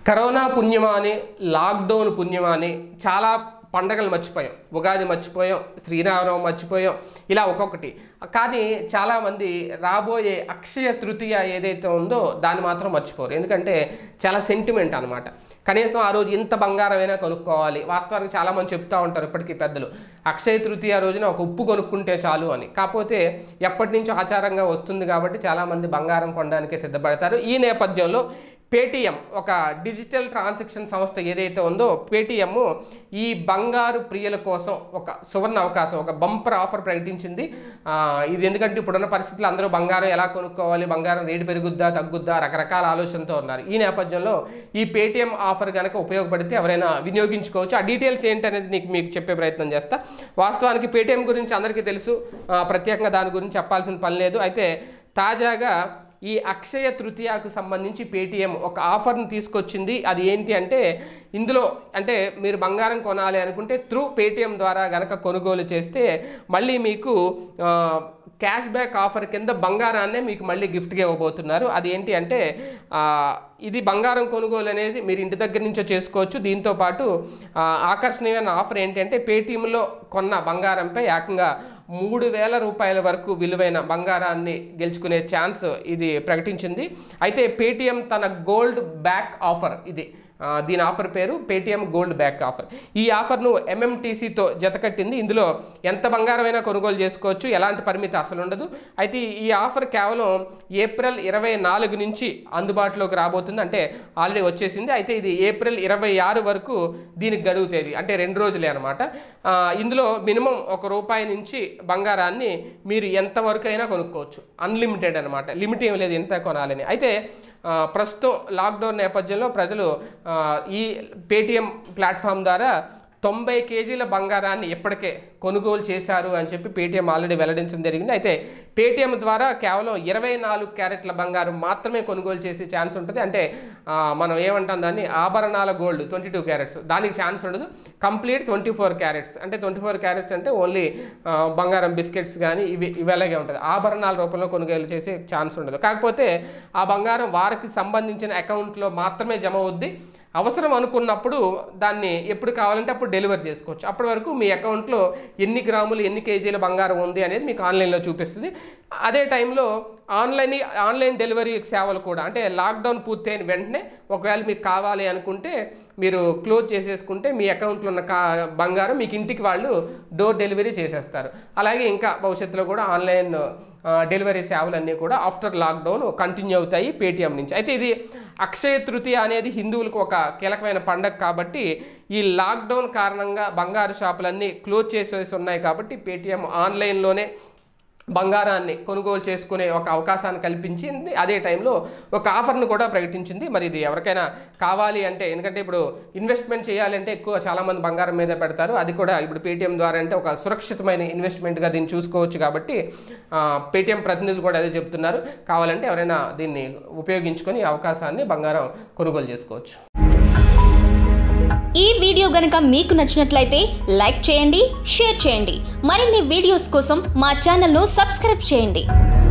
corona పుణ్యమా అని lockdown పుణ్యమా అని చాలా పండగలు మర్చిపోయాం ఉగాది మర్చిపోయాం శ్రీరామనవమి మర్చిపోయాం ఇలా ఒక్కొక్కటి కానీ చాలామంది రాబోయే అక్షయ తృతీయ ఏదైతే ఉందో దాన్ని మాత్రం మర్చిపోరు ఎందుకంటే చాలా సెంటిమెంట్ అనమాట కనీసం ఆ రోజు ఇంత బంగారమైనా కొనుక్కోవాలి వాస్తవానికి చాలామంది చెప్తూ ఉంటారు ఇప్పటికీ పెద్దలు అక్షయ తృతీయ రోజున ఒక ఉప్పు కొనుక్కుంటే చాలు అని కాకపోతే ఎప్పటి నుంచో ఆచారంగా వస్తుంది కాబట్టి చాలామంది బంగారం కొనడానికి సిద్ధపడతారు ఈ నేపథ్యంలో పేటీఎం ఒక డిజిటల్ ట్రాన్సాక్షన్ సంస్థ ఏదైతే ఉందో పేటీఎం ఈ బంగారు ప్రియుల కోసం ఒక సువర్ణ అవకాశం ఒక బంపర్ ఆఫర్ ప్రకటించింది ఆ, ఇది ఎందుకంటే ఇప్పుడున్న పరిస్థితుల్లో అందరూ బంగారం ఎలా కొనుక్కోవాలి బంగారం రేటు పెరుగుద్దా తగ్గుద్దా రకరకాల ఆలోచనతో ఉన్నారు ఈ నేపథ్యంలో ఈ పేటీఎం ఆఫర్ కనుక ఉపయోగపడితే ఎవరైనా వినియోగించుకోవచ్చు ఆ డీటెయిల్స్ ఏంటనేది నీకు మీకు చెప్పే ప్రయత్నం చేస్తా వాస్తవానికి పేటీఎం గురించి అందరికీ తెలుసు ఆ, ప్రత్యేకంగా దాని గురించి చెప్పాల్సిన పని లేదు అయితే తాజాగా ఈ అక్షయ తృతీయకు సంబంధించి పేటీఎం ఒక ఆఫర్ని తీసుకొచ్చింది అది ఏంటి అంటే ఇందులో అంటే మీరు బంగారం కొనాలి అనుకుంటే త్రూ పేటీఎం ద్వారా గనక కొనుగోలు చేస్తే మళ్ళీ మీకు ఆ, క్యాష్ బ్యాక్ ఆఫర్ కింద బంగారాన్నే మీకు మళ్ళీ గిఫ్ట్గా ఇవ్వబోతున్నారు అది ఏంటి అంటే ఆ, ఇది బంగారం కొనుగోలు అనేది మీరు ఇంటి దగ్గర నుంచో చేసుకోవచ్చు దీంతో పాటు ఆ, ఆకర్షణీయమైన ఆఫర్ ఏంటి అంటే పేటీఎంలో కొన్న బంగారంపై ఏకంగా మూడు వేల రూపాయల వరకు విలువైన బంగారాన్ని గెలుచుకునే ఛాన్స్ ఇది ప్రకటించింది అయితే పేటీఎం తన గోల్డ్ బ్యాక్ ఆఫర్ ఇది ఆ, దీని ఆఫర్ పేరు పేటీఎం గోల్డ్ బ్యాక్ ఆఫర్ ఈ ఆఫర్ను ఎంఎంటీసీతో జతకట్టింది ఇందులో ఎంత బంగారమైనా కొనుగోలు చేసుకోవచ్చు ఎలాంటి పరిమితి అసలు ఉండదు అయితే ఈ ఆఫర్ కేవలం ఏప్రిల్ ఇరవై నాలుగు నుంచి అందుబాటులోకి రాబోతుంది అంటే ఆల్రెడీ వచ్చేసింది అయితే ఇది ఏప్రిల్ ఇరవై ఆరు వరకు దీనికి గడువు తేదీ అంటే రెండు రోజులే అనమాట ఇందులో మినిమం ఒక రూపాయి నుంచి బంగారాన్ని మీరు ఎంతవరకు అయినా కొనుక్కోవచ్చు అన్లిమిటెడ్ అనమాట లిమిట్ ఏం లేదు ఎంత కొనాలని అయితే ఆ, ప్రస్తుతం లాక్డౌన్ నేపథ్యంలో ప్రజలు ఆ, ఈ పేటీఎం ప్లాట్ఫామ్ ద్వారా తొంభై కేజీల బంగారాన్ని ఇప్పటికే కొనుగోలు చేశారు అని చెప్పి పేటీఎం ఆల్రెడీ వెల్లడించడం జరిగింది అయితే పేటీఎం ద్వారా కేవలం ఇరవై నాలుగు క్యారెట్ల బంగారం మాత్రమే కొనుగోలు చేసే ఛాన్స్ ఉంటుంది అంటే ఆ, మనం ఏమంటాం దాన్ని ఆభరణాల గోల్డ్ ట్వంటీ టూ క్యారెట్స్ దానికి ఛాన్స్ ఉండదు కంప్లీట్ ట్వంటీ ఫోర్ క్యారెట్స్ అంటే ట్వంటీ ఫోర్ క్యారెట్స్ అంటే ఓన్లీ బంగారం బిస్కెట్స్ కానీ ఇవి ఇవి అలాగే ఉంటుంది ఆభరణాల రూపంలో కొనుగోలు చేసే ఛాన్స్ ఉండదు కాకపోతే ఆ బంగారం వారికి సంబంధించిన అకౌంట్లో మాత్రమే జమ అవుద్ది అవసరం అనుకున్నప్పుడు దాన్ని ఎప్పుడు కావాలంటే అప్పుడు డెలివర్ చేసుకోవచ్చు అప్పటి వరకు మీ అకౌంట్లో ఎన్ని గ్రాములు ఎన్ని కేజీల బంగారం ఉంది అనేది మీకు ఆన్లైన్లో చూపిస్తుంది అదే టైంలో ఆన్లైన్ ఆన్లైన్ డెలివరీ సేవలు కూడా అంటే లాక్డౌన్ పూర్తయిన వెంటనే ఒకవేళ మీకు కావాలి అనుకుంటే మీరు క్లోజ్ చేసేసుకుంటే మీ అకౌంట్లో ఉన్న కా బంగారం మీకు ఇంటికి వాళ్ళు డోర్ డెలివరీ చేసేస్తారు అలాగే ఇంకా భవిష్యత్తులో కూడా ఆన్లైన్ ఆ, డెలివరీ సేవలన్నీ కూడా ఆఫ్టర్ లాక్డౌన్ కంటిన్యూ అవుతాయి పేటీఎం నుంచి అయితే ఇది అక్షయ తృతీయ అనేది హిందువులకు ఒక కీలకమైన పండగ కాబట్టి ఈ లాక్డౌన్ కారణంగా బంగారు షాపులన్నీ క్లోజ్ చేసేసి ఉన్నాయి కాబట్టి పేటీఎం ఆన్లైన్లోనే బంగారాన్ని కొనుగోలు చేసుకునే ఒక అవకాశాన్ని కల్పించింది అదే టైంలో ఒక ఆఫర్ను కూడా ప్రకటించింది మరి ఇది ఎవరికైనా కావాలి అంటే ఎందుకంటే ఇప్పుడు ఇన్వెస్ట్మెంట్ చేయాలంటే ఎక్కువ చాలామంది బంగారం మీద పెడతారు అది కూడా ఇప్పుడు పేటీఎం ద్వారా అంటే ఒక సురక్షితమైన ఇన్వెస్ట్మెంట్గా దీన్ని చూసుకోవచ్చు కాబట్టి ఆ, పేటీఎం ప్రతినిధులు కూడా అదే చెప్తున్నారు కావాలంటే ఎవరైనా దీన్ని ఉపయోగించుకొని ఈ అవకాశాన్ని బంగారం కొనుగోలు చేసుకోవచ్చు ఈ వీడియో గనక మీకు నచ్చినట్లయితే లైక్ చేయండి షేర్ చేయండి మరిన్ని వీడియోస్ కోసం మా ఛానల్ను సబ్స్క్రైబ్ చేయండి